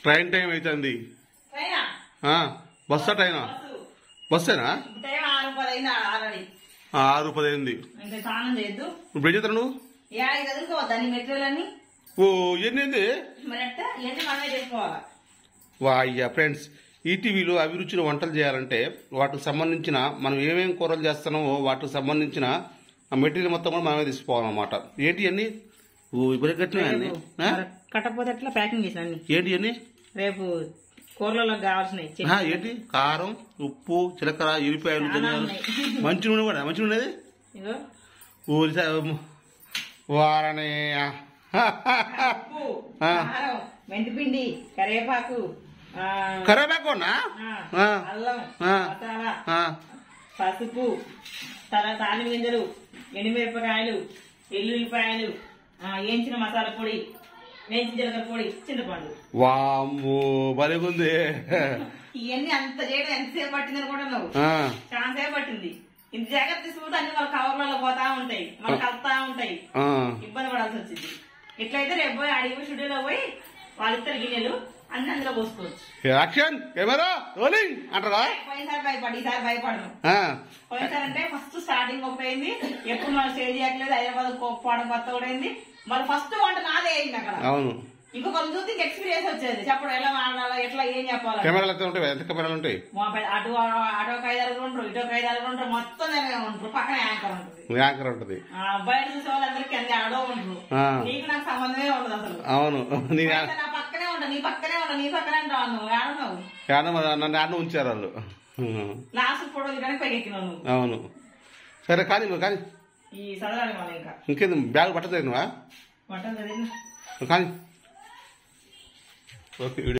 Train time అవుతుంది ట్రైనా ఆ, బస్సా ట్రైనా bus బస్సేనా time ఆరు పదైంది ఆల్రెడీ ఆ, ఆరు పది అయింది ఇంకా స్నానం చేయొద్దు ఇప్పుడు ఏం చేస్తాను నువ్వు ఏడాది చదువుకోవద్దా నీ మెటీరియల్ అన్ని ఓ ఎన్ని మరి అట్ట ఇవన్నీ మనమే చేసుకోవాలా వా అయ్యా ఫ్రెండ్స్ ఈటీవీలో అభిరుచిన వంటలు చేయాలంటే వాటికి సంబంధించిన మనం ఏమేమి కూరలు చేస్తున్నామో వాటికి సంబంధించిన ఆ మెటీరియల్ మొత్తం కూడా మనమే తీసుకోవాలన్నమాట ఏంటి అన్ని ఓ ఇప్పుడు కట్టినా అన్ని ఆ? కట్టకపోతే ఎట్లా ప్యాకింగ్ చేసిన అన్ని ఏంటి అన్ని రేపు కూరలలో కావాల్సినవి ఆ, చట్నీ. ఏంటి కారం ఉప్పు చిలకర ఎల్లిపాయలు చాలా ధనియాలు ఉన్నాయి. మంచి నూనె కూడా మంచి నూనె అది? ఇగో ఊరి వారనే ఉప్పు ఆ. కారం మెంతిపిండి కరివేపాకు ఆ, కరివేపాకు ఉన్నా ఆ, ఆ. అల్లం ఆ. మసాలా ఆ, పసుపు తల తాలి గింజలు ఎండుమిరపకాయలు ఎల్లుల్లిపాయలు ఆ, వేయించిన మసాలా పొడి వేయించిన జీలకర్ర పొడి చింతపండు వామ్మో బలిగుంది ఇవన్నీ అంత చేయడం ఎంతసేపు పట్టింది అనుకుంటున్నావు ఆ, చాలా సేపు పట్టింది ఇంత జాగ్రత్త తీసుకుంటే అన్ని వాళ్ళ కవర్లలో పోతా ఉంటాయి మనకు కలుతా ఉంటాయి ఆ. ఇబ్బంది పడాల్సి వచ్చింది ఇట్లయితే రేపు పోయి అడిగి పోయి స్టూడియోలో పోయి వాళ్ళిద్దరు గిన్నెలు అన్ని అందులో పోసుకోవచ్చు యాక్షన్ కెమెరా రోలింగ్ అంటారా పోయినసారి భయపడి ఈసారి భయపడను ఆ, పోయినసారి అంటే ఫస్ట్ స్టార్టింగ్ ఒకటి అయింది ఎప్పుడు మనం స్టే చేయట్లేదు హైదరాబాద్ పోవడం కొత్త కూడా అయింది మళ్ళీ ఫస్ట్ వంట నాదే అయింది అక్కడ అవును ఇంకొకరు చూస్తే ఇంక ఎక్స్పీరియన్స్ వచ్చేది చెప్పడం ఎలా మాట్లాడాలో ఎట్లా ఏం చెప్పాలి కెమెరాలు ఎంత ఉంటాయి ఎంత కెమెరాలు ఉంటాయి మా పెద్ద అటు అటో ఒక ఐదారు ఉంటారు ఇటో ఒక ఐదారు ఉంటారు మొత్తం దగ్గర ఉంటారు పక్కన యాంకర్ ఉంటుంది యాంకర్ ఉంటది ఆ, బయట చూసే వాళ్ళందరికీ అన్ని ఆడో ఉంటారు ఆ. నీకు నాకు సంబంధమే ఉండదు అసలు అవును నీ అయితే నా పక్కనే ఉంటా నీ పక్కనే ఉంటా నీ పక్కనే ఉంటావు నువ్వు ఆడున్నావు యాన నన్ను యాన ఉంచారు వాళ్ళు ఉమ్, లాస్ట్ ఫోటో దిగడానికి పైకి ఎక్కినావు నువ్వు అవును సరే కానీ నువ్వు కానీ ఈ చదవాలి మనం ఇంకా ఇంకేంది బ్యాగ్ పట్టలేదు నువ్వా వంట చదివి కానీ ఓకే